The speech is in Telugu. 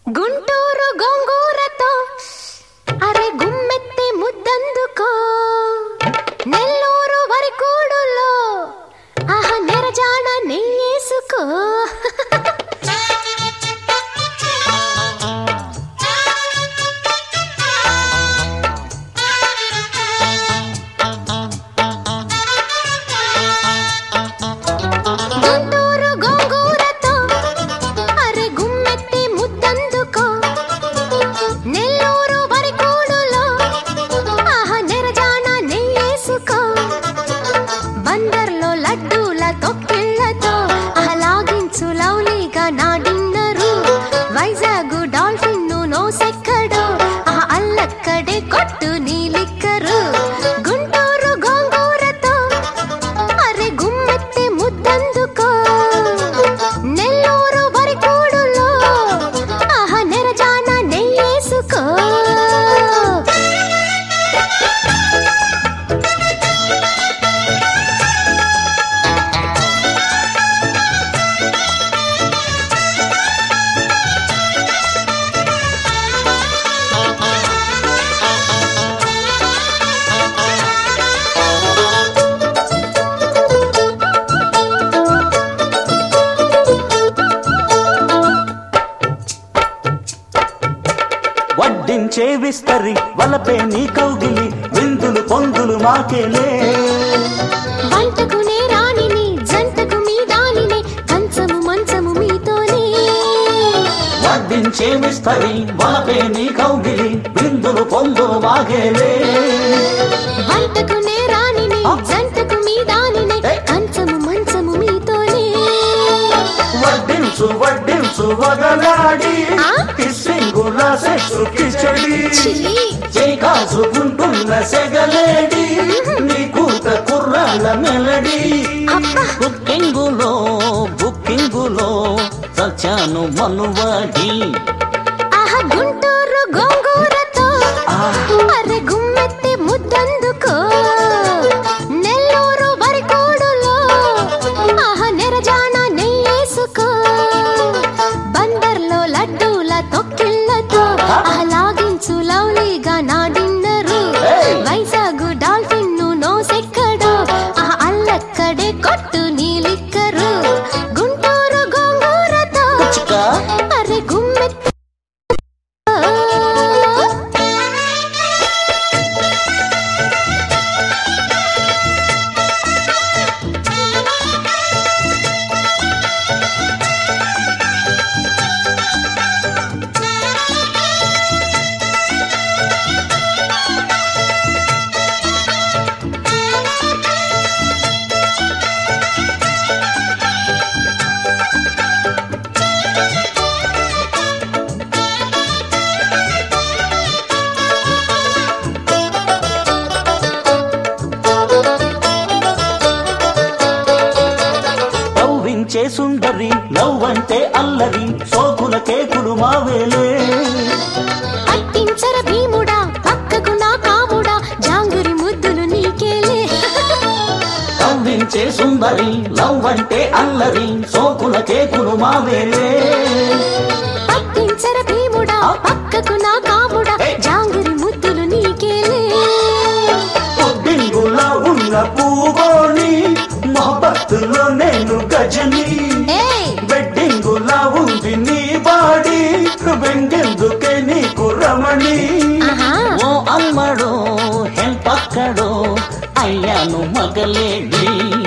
గుంటూరు గోంగూరతో అరే గుమ్మెత్తి ముద్దందుకో నెల్లూరు వరికూడులో ఆహా నెరజాన నెయ్యేసుకో గుంటూరు గోంగూరతో అరే గుమ్మెత్తి ముద్దందుకో నెల్లూరు వరికూడులో ఆహా నెరజాన నెయ్యేసుకో బందర్లో లడ్డూల తొక్కిళ్లతో ఆహ్లాగించు లవ్లీగా నా డిన్నరు వైజాగ్ డాల్ఫిన్ నోసెక్కడు ఆహా అల్లక్కడే కొట్టు నీలిక్కరు గుంటూరు గోంగూరతో అరే గుమ్మెత్తి ముద్దందుకో నెల్లూరు వరికూడులో ఆహా నెరజాన నెయ్యేసుకో వడ్డించే విస్తరి వలపే నీ కౌగిలి విందులు పొందులు మాకేలే వంటకునే రాణిని జంటకు మీ దానిని కంచము మంచము మీతోనే వడ్డించే విస్తరి వలపే నీ కౌగిలి విందులు పొందులు మాకేలే వంటకునే రాణిని జంటకు మీ దానిని కంచము మంచము మీతోనే వడ్డించు వడ్డించు వగలాడి ఆ? కిస్సింగుల సెక్సు కిచడి ఛీ! చేయి కాసుకుంటున్న సెగలేడి నీ కూత కుర్రాళ్ళ మెలడి అబ్బా బుక్కింగులో బుక్కింగులో సత్యాను మనువాడి ఆహా గుంటూరు గోంగూరతో అరే గుమ్మెత్తి ముద్దందుకో నెల్లూరు వరికోడులో ఆహా నెరజాన నెయ్యేసుకో బందర్లో లడ్డూల తొక్కిళ్లతో ఆహ్లాగించు లవ్లీగా నా డిన్నరు Hey! వైజాగ్ డాల్ఫిన్ నోసెక్కడు ఆహా అల్లక్కడే కొట్టు నీలిక్కరు గుంటూరు గోంగూరతో చిక్కా అరే గుమ్మెత్తి నవ్వించే సుందరి నవ్వంటే అల్లరి సోకుల కేకులు మావేలే పట్టించర భీముడా పక్కకు నా కాముడా జాంగురి ముద్దులు నీకేలే నవ్వించే సుందరి నవ్వంటే అల్లరి సోకుల కేకులు మావేలే పట్టించర భీముడా పక్కకు నా కాముడా జాంగురి ముద్దులు నీకేలే పొద్దింగులా ఉన్న పూగోని మొహబత్తులో నేను గజని ఏయ్ వెడ్డింగులా ఉంది నీ బాడీ వెంగెందుకే నీకు రమణి ఆహా. ఓ అమ్మడో హెల్పక్కడో అయ్యాను మగలేడి